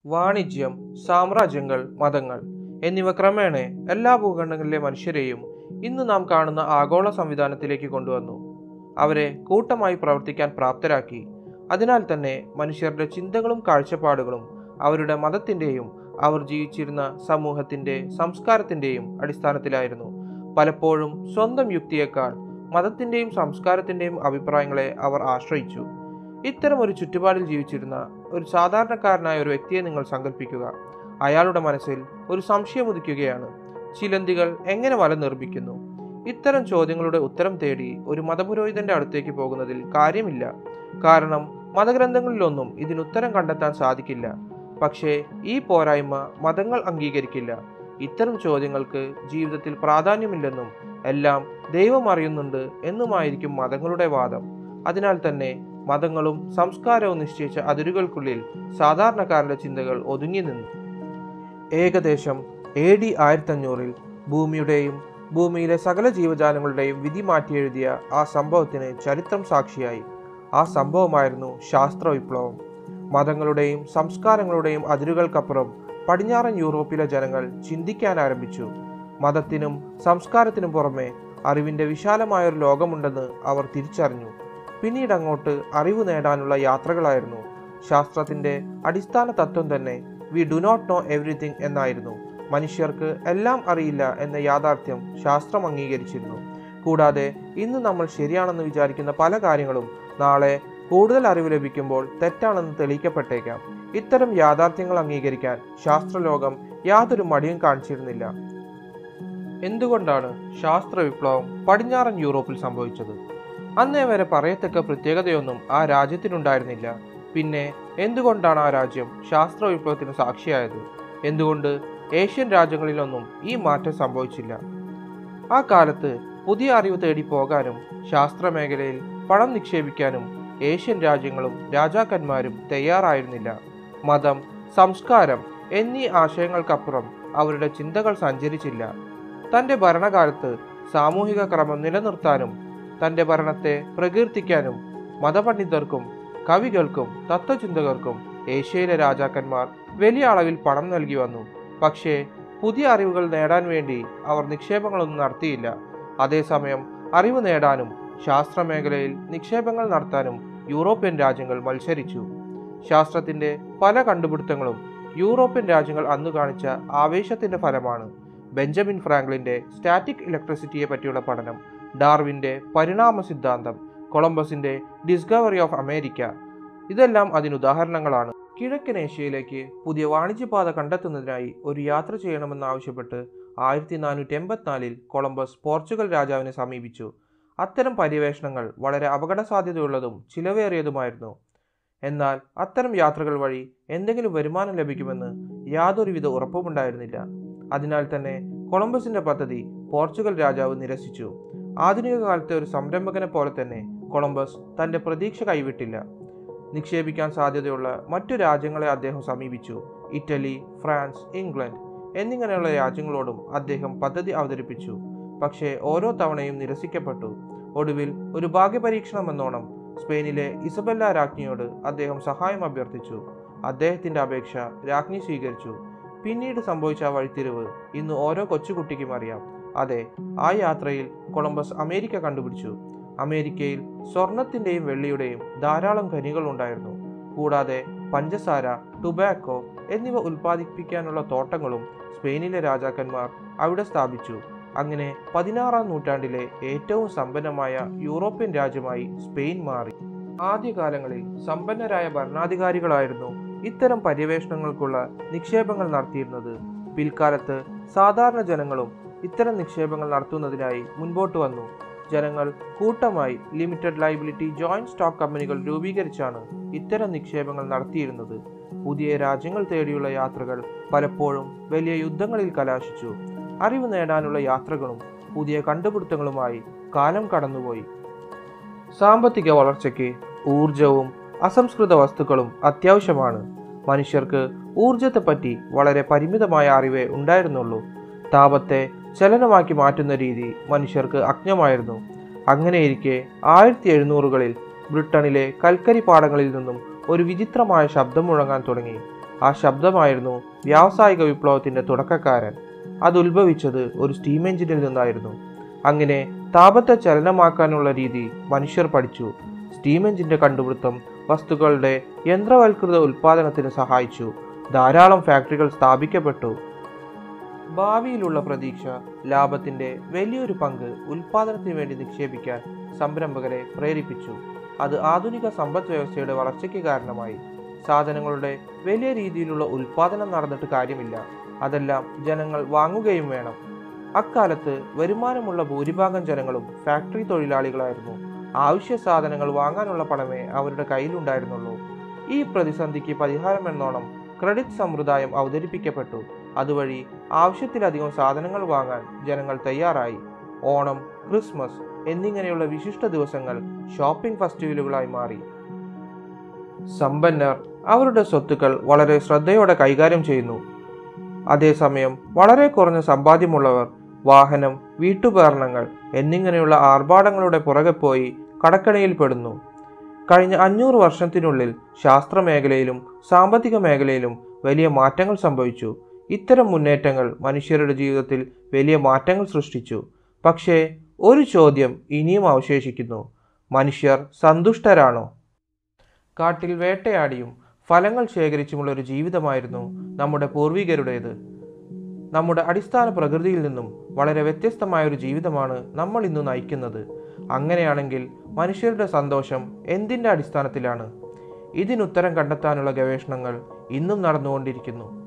വാണിജ്യം സാമ്രാജ്യങ്ങൾ മതങ്ങൾ എന്നിവ ക്രമേണ എല്ലാ ഭൂഖണ്ഡങ്ങളിലെ മനുഷ്യരെയും ഇന്ന് നാം കാണുന്ന ആഗോള സംവിധാനത്തിലേക്ക് കൊണ്ടുവന്നു അവരെ കൂട്ടമായി പ്രവർത്തിക്കാൻ പ്രാപ്തരാക്കി അതിനാൽ തന്നെ മനുഷ്യരുടെ ചിന്തകളും കാഴ്ചപ്പാടുകളും അവരുടെ മതത്തിൻ്റെയും അവർ ജീവിച്ചിരുന്ന സമൂഹത്തിൻ്റെ സംസ്കാരത്തിൻ്റെയും അടിസ്ഥാനത്തിലായിരുന്നു പലപ്പോഴും സ്വന്തം യുക്തിയേക്കാൾ മതത്തിൻ്റെയും സംസ്കാരത്തിൻ്റെയും അഭിപ്രായങ്ങളെ അവർ ആശ്രയിച്ചു ഇത്തരം ഒരു ചുറ്റുപാടിൽ ജീവിച്ചിരുന്ന ഒരു സാധാരണക്കാരനായ ഒരു വ്യക്തിയെ നിങ്ങൾ സങ്കല്പിക്കുക അയാളുടെ മനസ്സിൽ ഒരു സംശയം ഉദിക്കുകയാണ് ചിലന്തികൾ എങ്ങനെ വല നിർമ്മിക്കുന്നു ഇത്തരം ചോദ്യങ്ങളുടെ ഉത്തരം തേടി ഒരു മതപുരോഹിതന്റെ അടുത്തേക്ക് പോകുന്നതിൽ കാര്യമില്ല കാരണം മതഗ്രന്ഥങ്ങളിലൊന്നും ഇതിനുത്തരം കണ്ടെത്താൻ സാധിക്കില്ല പക്ഷേ ഈ പോരായ്മ മതങ്ങൾ അംഗീകരിക്കില്ല ഇത്തരം ചോദ്യങ്ങൾക്ക് ജീവിതത്തിൽ പ്രാധാന്യമില്ലെന്നും എല്ലാം ദൈവം അറിയുന്നുണ്ട് എന്നുമായിരിക്കും മതങ്ങളുടെ വാദം അതിനാൽ തന്നെ മതങ്ങളും സംസ്കാരവും നിശ്ചയിച്ച അതിരുകൾക്കുള്ളിൽ സാധാരണക്കാരന്റെ ചിന്തകൾ ഒതുങ്ങി നിന്നു ഏകദേശം എ ഡി ആയിരത്തഞ്ഞൂറിൽ ഭൂമിയുടെയും ഭൂമിയിലെ സകല ജീവജാലങ്ങളുടെയും വിധി മാറ്റിയെഴുതിയ ആ സംഭവത്തിന് ചരിത്രം സാക്ഷിയായി ആ സംഭവമായിരുന്നു ശാസ്ത്ര വിപ്ലവം മതങ്ങളുടെയും സംസ്കാരങ്ങളുടെയും അതിരുകൾക്കപ്പുറം പടിഞ്ഞാറൻ യൂറോപ്പിലെ ജനങ്ങൾ ചിന്തിക്കാൻ ആരംഭിച്ചു മതത്തിനും സംസ്കാരത്തിനും പുറമെ അറിവിന്റെ വിശാലമായ ഒരു ലോകമുണ്ടെന്ന് അവർ തിരിച്ചറിഞ്ഞു പിന്നീട് അങ്ങോട്ട് അറിവ് നേടാനുള്ള യാത്രകളായിരുന്നു ശാസ്ത്രത്തിന്റെ അടിസ്ഥാന തത്വം തന്നെ we do not know everything എന്നായിരുന്നു മനുഷ്യർക്ക് എല്ലാം അറിയില്ല എന്ന യാഥാർത്ഥ്യം ശാസ്ത്രം അംഗീകരിച്ചിരുന്നു കൂടാതെ ഇന്ന് നമ്മൾ ശരിയാണെന്ന് വിചാരിക്കുന്ന പല കാര്യങ്ങളും നാളെ കൂടുതൽ അറിവ് ലഭിക്കുമ്പോൾ തെറ്റാണെന്ന് തെളിയിക്കപ്പെട്ടേക്കാം ഇത്തരം യാഥാർത്ഥ്യങ്ങൾ അംഗീകരിക്കാൻ ശാസ്ത്രലോകം യാതൊരു മടിയും കാണിച്ചിരുന്നില്ല എന്തുകൊണ്ടാണ് ശാസ്ത്ര വിപ്ലവം പടിഞ്ഞാറൻ യൂറോപ്പിൽ സംഭവിച്ചത് അന്നേ വരെ പറയത്തക്ക പ്രത്യേകതയൊന്നും ആ രാജ്യത്തിനുണ്ടായിരുന്നില്ല പിന്നെ എന്തുകൊണ്ടാണ് ആ രാജ്യം ശാസ്ത്ര വിപ്ലവത്തിന് സാക്ഷിയായത് എന്തുകൊണ്ട് ഏഷ്യൻ രാജ്യങ്ങളിലൊന്നും ഈ മാറ്റം സംഭവിച്ചില്ല ആ കാലത്ത് പുതിയ അറിവ് തേടി പോകാനും ശാസ്ത്ര മേഖലയിൽ പണം നിക്ഷേപിക്കാനും ഏഷ്യൻ രാജ്യങ്ങളും രാജാക്കന്മാരും തയ്യാറായിരുന്നില്ല മതം സംസ്കാരം എന്നീ ആശയങ്ങൾക്കപ്പുറം അവരുടെ ചിന്തകൾ സഞ്ചരിച്ചില്ല തന്റെ ഭരണകാലത്ത് സാമൂഹിക ക്രമം നിലനിർത്താനും തന്റെ ഭരണത്തെ പ്രകീർത്തിക്കാനും മതപണ്ഡിതർക്കും കവികൾക്കും തത്വചിന്തകർക്കും ഏഷ്യയിലെ രാജാക്കന്മാർ വലിയ അളവിൽ പണം നൽകി വന്നു പക്ഷേ പുതിയ അറിവുകൾ നേടാൻ വേണ്ടി അവർ നിക്ഷേപങ്ങളൊന്നും നടത്തിയില്ല അതേസമയം അറിവ് നേടാനും ശാസ്ത്രമേഖലയിൽ നിക്ഷേപങ്ങൾ നടത്താനും യൂറോപ്യൻ രാജ്യങ്ങൾ മത്സരിച്ചു ശാസ്ത്രത്തിന്റെ പല കണ്ടുപിടുത്തങ്ങളും യൂറോപ്യൻ രാജ്യങ്ങൾ അന്ന് കാണിച്ച ആവേശത്തിന്റെ ഫലമാണ് ബെഞ്ചമിൻ ഫ്രാങ്ക്ലിന്റെ സ്റ്റാറ്റിക് ഇലക്ട്രിസിറ്റിയെ പറ്റിയുള്ള പഠനം ഡാർവിന്റെ പരിണാമ സിദ്ധാന്തം കൊളംബസിന്റെ ഡിസ്കവറി ഓഫ് അമേരിക്ക ഇതെല്ലാം അതിനുദാഹരണങ്ങളാണ് കിഴക്കൻ ഏഷ്യയിലേക്ക് പുതിയ വാണിജ്യപാത കണ്ടെത്തുന്നതിനായി ഒരു യാത്ര ചെയ്യണമെന്നാവശ്യപ്പെട്ട് ആയിരത്തി നാനൂറ്റി എൺപത്തിനാലിൽ കൊളംബസ് പോർച്ചുഗൽ രാജാവിനെ സമീപിച്ചു അത്തരം പര്യവേഷണങ്ങൾ വളരെ അപകട സാധ്യതയുള്ളതും ചിലവേറിയതുമായിരുന്നു എന്നാൽ അത്തരം യാത്രകൾ വഴി എന്തെങ്കിലും വരുമാനം ലഭിക്കുമെന്ന് യാതൊരുവിധ ഉറപ്പുമുണ്ടായിരുന്നില്ല അതിനാൽ തന്നെ കൊളംബസിന്റെ പദ്ധതി പോർച്ചുഗൽ രാജാവ് നിരസിച്ചു ആധുനിക കാലത്തെ ഒരു സംരംഭകനെ പോലെ തന്നെ കൊളംബസ് തന്റെ പ്രതീക്ഷ കൈവിട്ടില്ല നിക്ഷേപിക്കാൻ സാധ്യതയുള്ള മറ്റു രാജ്യങ്ങളെ അദ്ദേഹം സമീപിച്ചു ഇറ്റലി ഫ്രാൻസ് ഇംഗ്ലണ്ട് എന്നിങ്ങനെയുള്ള രാജ്യങ്ങളോടും അദ്ദേഹം പദ്ധതി അവതരിപ്പിച്ചു പക്ഷേ ഓരോ തവണയും നിരസിക്കപ്പെട്ടു ഒടുവിൽ ഒരു ഭാഗ്യപരീക്ഷണം എന്നോണം സ്പെയിനിലെ ഇസബെല്ല രാജ്ഞിയോട് അദ്ദേഹം സഹായം അഭ്യർത്ഥിച്ചു അദ്ദേഹത്തിന്റെ അപേക്ഷ രാജ്ഞി സ്വീകരിച്ചു പിന്നീട് സംഭവിച്ച ആ വഴിത്തിരിവ് ഇന്ന് ഓരോ കൊച്ചുകുട്ടിക്കും അറിയാം അതെ ആ യാത്രയിൽ കൊളംബസ് അമേരിക്ക കണ്ടുപിടിച്ചു അമേരിക്കയിൽ സ്വർണത്തിന്റെയും വെള്ളിയുടെയും ധാരാളം ഖനികൾ ഉണ്ടായിരുന്നു കൂടാതെ പഞ്ചസാര ടുബാക്കോ എന്നിവ ഉൽപ്പാദിപ്പിക്കാനുള്ള തോട്ടങ്ങളും സ്പെയിനിലെ രാജാക്കന്മാർ അവിടെ സ്ഥാപിച്ചു അങ്ങനെ പതിനാറാം നൂറ്റാണ്ടിലെ ഏറ്റവും സമ്പന്നമായ യൂറോപ്യൻ രാജ്യമായി സ്പെയിൻ മാറി ആദ്യകാലങ്ങളിൽ സമ്പന്നരായ ഭരണാധികാരികളായിരുന്നു ഇത്തരം പര്യവേഷണങ്ങൾക്കുള്ള നിക്ഷേപങ്ങൾ നടത്തിയിരുന്നത് പിൽക്കാലത്ത് സാധാരണ ജനങ്ങളും ഇത്തരം നിക്ഷേപങ്ങൾ നടത്തുന്നതിനായി മുൻപോട്ട് വന്നു ജനങ്ങൾ കൂട്ടമായി ലിമിറ്റഡ് ലൈബിലിറ്റി ജോയിന്റ് സ്റ്റോക്ക് കമ്പനികൾ രൂപീകരിച്ചാണ് ഇത്തരം നിക്ഷേപങ്ങൾ നടത്തിയിരുന്നത് പുതിയ രാജ്യങ്ങൾ തേടിയുള്ള യാത്രകൾ പലപ്പോഴും വലിയ യുദ്ധങ്ങളിൽ കലാശിച്ചു അറിവ് നേടാനുള്ള യാത്രകളും പുതിയ കണ്ടുപിടുത്തങ്ങളുമായി കാലം കടന്നുപോയി സാമ്പത്തിക വളർച്ചയ്ക്ക് ഊർജവും അസംസ്കൃത വസ്തുക്കളും അത്യാവശ്യമാണ് മനുഷ്യർക്ക് ഊർജത്തെപ്പറ്റി വളരെ പരിമിതമായ അറിവേ ഉണ്ടായിരുന്നുള്ളൂ താപത്തെ ചലനമാക്കി മാറ്റുന്ന രീതി മനുഷ്യർക്ക് അജ്ഞമായിരുന്നു അങ്ങനെയിരിക്കെ ആയിരത്തി എഴുന്നൂറുകളിൽ ബ്രിട്ടനിലെ കൽക്കരി പാടങ്ങളിൽ നിന്നും ഒരു വിചിത്രമായ ശബ്ദം മുഴങ്ങാൻ തുടങ്ങി ആ ശബ്ദമായിരുന്നു വ്യാവസായിക വിപ്ലവത്തിന്റെ തുടക്കക്കാരൻ അത് ഉത്ഭവിച്ചത് ഒരു സ്റ്റീം എഞ്ചിനിൽ നിന്നായിരുന്നു അങ്ങനെ താപത്തെ ചലനമാക്കാനുള്ള രീതി മനുഷ്യർ പഠിച്ചു സ്റ്റീം എഞ്ചിന്റെ കണ്ടുപിടുത്തം വസ്തുക്കളുടെ യന്ത്രവൽകൃത ഉൽപാദനത്തിന് സഹായിച്ചു ധാരാളം ഫാക്ടറികൾ സ്ഥാപിക്കപ്പെട്ടു ഭാവിയിലുള്ള പ്രതീക്ഷ ലാഭത്തിന്റെ വലിയൊരു പങ്ക് ഉൽപാദനത്തിന് വേണ്ടി നിക്ഷേപിക്കാൻ സംരംഭകരെ പ്രേരിപ്പിച്ചു അത് ആധുനിക സമ്പദ് വ്യവസ്ഥയുടെ വളർച്ചയ്ക്ക് കാരണമായി സാധനങ്ങളുടെ വലിയ രീതിയിലുള്ള ഉൽപാദനം നടന്നിട്ട് കാര്യമില്ല അതെല്ലാം ജനങ്ങൾ വാങ്ങുകയും വേണം അക്കാലത്ത് വരുമാനമുള്ള ഭൂരിഭാഗം ജനങ്ങളും ഫാക്ടറി തൊഴിലാളികളായിരുന്നു ആവശ്യ സാധനങ്ങൾ വാങ്ങാനുള്ള പണമേ അവരുടെ കയ്യിലുണ്ടായിരുന്നുള്ളൂ ഈ പ്രതിസന്ധിക്ക് പരിഹാരം എന്നോണം ക്രെഡിറ്റ് സമ്പ്രദായം അവതരിപ്പിക്കപ്പെട്ടു അതുവഴി ആവശ്യത്തിലധികം സാധനങ്ങൾ വാങ്ങാൻ ജനങ്ങൾ തയ്യാറായി ഓണം ക്രിസ്മസ് എന്നിങ്ങനെയുള്ള വിശിഷ്ട ദിവസങ്ങൾ ഷോപ്പിംഗ് ഫെസ്റ്റിവലുകളായി മാറി സമ്പന്നർ അവരുടെ സ്വത്തുക്കൾ വളരെ ശ്രദ്ധയോടെ കൈകാര്യം ചെയ്യുന്നു അതേസമയം വളരെ കുറഞ്ഞ സമ്പാദ്യമുള്ളവർ വാഹനം വീട്ടുപകരണങ്ങൾ എന്നിങ്ങനെയുള്ള ആർഭാടങ്ങളുടെ പുറകെ പോയി കടക്കണിയിൽ പെടുന്നു കഴിഞ്ഞ അഞ്ഞൂറ് വർഷത്തിനുള്ളിൽ ശാസ്ത്ര മേഖലയിലും സാമ്പത്തിക മേഖലയിലും വലിയ മാറ്റങ്ങൾ സംഭവിച്ചു ഇത്തരം മുന്നേറ്റങ്ങൾ മനുഷ്യരുടെ ജീവിതത്തിൽ വലിയ മാറ്റങ്ങൾ സൃഷ്ടിച്ചു പക്ഷേ ഒരു ചോദ്യം ഇനിയും അവശേഷിക്കുന്നു മനുഷ്യർ സന്തുഷ്ടരാണോ കാട്ടിൽ വേട്ടയാടിയും ഫലങ്ങൾ ശേഖരിച്ചുമുള്ള ഒരു ജീവിതമായിരുന്നു നമ്മുടെ പൂർവികരുടേത് നമ്മുടെ അടിസ്ഥാന പ്രകൃതിയിൽ നിന്നും വളരെ വ്യത്യസ്തമായ ഒരു ജീവിതമാണ് നമ്മൾ ഇന്ന് നയിക്കുന്നത് അങ്ങനെയാണെങ്കിൽ മനുഷ്യരുടെ സന്തോഷം എന്തിൻ്റെ അടിസ്ഥാനത്തിലാണ് ഇതിനുത്തരം കണ്ടെത്താനുള്ള ഗവേഷണങ്ങൾ ഇന്നും നടന്നുകൊണ്ടിരിക്കുന്നു